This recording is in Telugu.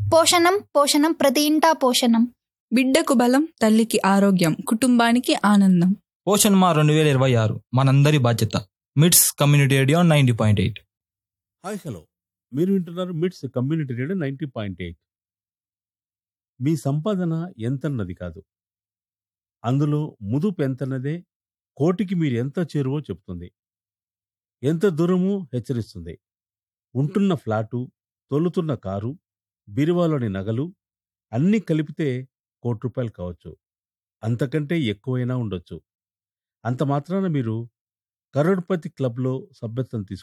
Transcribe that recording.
పోషణం పోషణం ప్రతి ఇంటా పోషణం బిడ్డకు బలం తల్లికి ఆరోగ్యం కుటుంబానికి ఆనందం పోషణ్ మా రెండు వేల ఇరవై ఆరు మనందరి బాధ్యత MITS community radio ninety point eight hi hello మీరు వింటున్నారు MITS community radio ninety point eight మీ సంపాదన ఎంతన్నది కాదు అందులో ముదుపు ఎంతన్నదే కోటికి మీరు ఎంత చేరువో చెప్తుంది ఎంత దూరమో హెచ్చరిస్తుంది ఉంటున్న ఫ్లాటు తొలుతున్న కారు బీరువాలోని నగలు అన్నీ కలిపితే కోటి రూపాయలు కావచ్చు అంతకంటే ఎక్కువైనా ఉండొచ్చు అంత మాత్రాన మీరు కరోడ్పతి క్లబ్లో సభ్యత్వం తీసుకుంటే